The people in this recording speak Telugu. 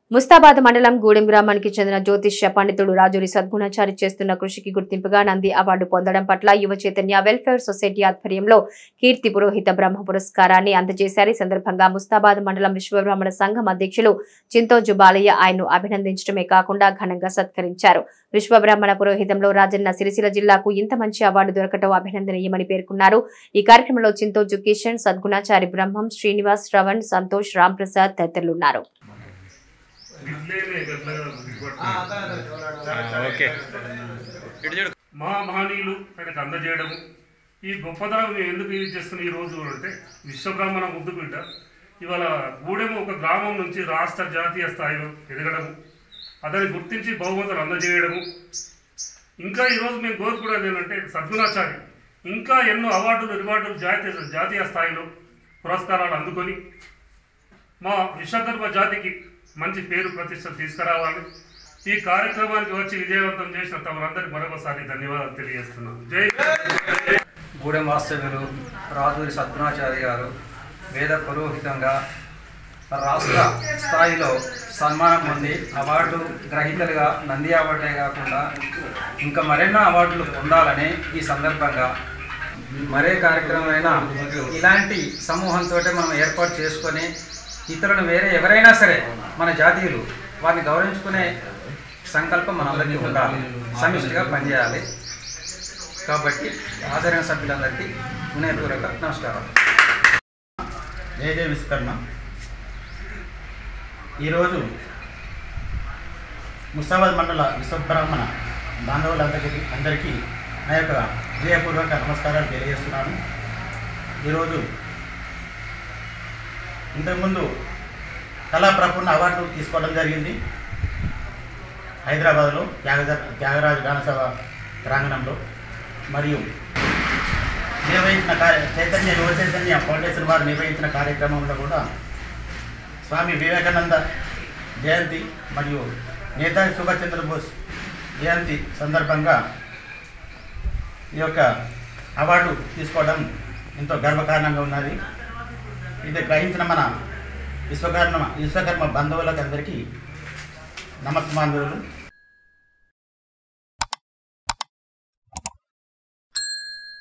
ముస్తాబాద్ మండలం గూడెం గ్రామానికి చెందిన జ్యోతిష్య పండితుడు రాజూరి సద్గుణాచారి చేస్తున్న కృషికి గుర్తింపుగా నంది అవార్డు పొందడం పట్ల యువ చైతన్య వెల్ఫేర్ సొసైటీ ఆధ్వర్యంలో కీర్తి పురోహిత బ్రహ్మ పురస్కారాన్ని అందజేశారు ఈ సందర్భంగా ముస్తాబాద్ మండలం విశ్వబ్రాహ్మణ సంఘం అధ్యక్షులు చింతోజు బాలయ్య ఆయన్ను అభినందించడమే కాకుండా ఘనంగా సత్కరించారు విశ్వబ్రాహ్మణ పురోహితంలో రాజన్న సిరిసిల్ల జిల్లాకు ఇంత మంచి అవార్డు దొరకటం అభినందనీయమని పేర్కొన్నారు ఈ కార్యక్రమంలో చింతోజు కిషన్ సద్గుణాచారి బ్రహ్మం శ్రీనివాస్ శ్రవణ్ సంతోష్ రామ్ ప్రసాద్ తదితరులున్నారు ఓకే మా మహనీయులు ఆయనకు అందజేయడము ఈ గొప్పతనం మేము ఎందుకు ఇది చేస్తున్న ఈ రోజు అంటే విశ్వబ్రహ్మణ ముద్దు బిడ్డ ఇవాళ గూడెము ఒక గ్రామం నుంచి రాష్ట్ర జాతీయ స్థాయిలో ఎదగడము అతన్ని గుర్తించి బహుమతులు అందజేయడము ఇంకా ఈరోజు మేము కోరుకునేది ఏంటంటే సద్గుణాచారి ఇంకా ఎన్నో అవార్డులు రివార్డులు జాతీయ జాతీయ స్థాయిలో పురస్కారాలు అందుకొని మా విశ్వకర్మ జాతికి మంచి పేరు ప్రతిష్ట తీసుకురావాలి ఈ కార్యక్రమానికి వచ్చి విజయవంతం చేసిన తమరందరికీ మరొకసారి ధన్యవాదాలు తెలియజేస్తున్నాను జై గూడెం వాస్తవ్యులు రాజూరి సద్గుణాచారి గారు వేద పురోహితంగా రాష్ట్ర స్థాయిలో సన్మానం పొంది అవార్డు గ్రహీతలుగా నంది అవార్డే కాకుండా ఇంకా మరెన్నో అవార్డులు పొందాలని ఈ సందర్భంగా మరే కార్యక్రమమైనా ఇలాంటి సమూహంతో మనం ఏర్పాటు చేసుకొని ఇతరులను వేరే ఎవరైనా సరే మన జాతీయులు వారిని గౌరవించుకునే సంకల్పం మనందరికీ ఉండాలి సమిష్టిగా పనిచేయాలి కాబట్టి హాజరైన సభ్యులందరికీ వినయపూర్వక నమస్కారం జయ జయ విశ్వకర్మ ఈరోజు ముస్తాబాద్ మండల విశ్వబ్రాహ్మణ బాంధవులందరికీ అందరికీ నా యొక్క హృదయపూర్వక నమస్కారాలు తెలియజేస్తున్నాను ఈరోజు ఇంతకుముందు కళా ప్రపూర్ణ అవార్డు తీసుకోవడం జరిగింది హైదరాబాద్లో త్యాగ త్యాగరాజు గానసభ ప్రాంగణంలో మరియు నిర్వహించిన కార్య చైతన్య యువ చైతన్య ఫౌండేషన్ వారు నిర్వహించిన కార్యక్రమంలో కూడా స్వామి వివేకానంద జయంతి మరియు నేతాజీ సుభాష్ చంద్రబోస్ జయంతి సందర్భంగా ఈ యొక్క అవార్డు తీసుకోవడం ఎంతో గర్వకారణంగా ఉన్నది ఇది గ్రహించిన మన విశ్వకర్మ విశ్వకర్మ బంధువులకు అందరికీ నమస్కారాలు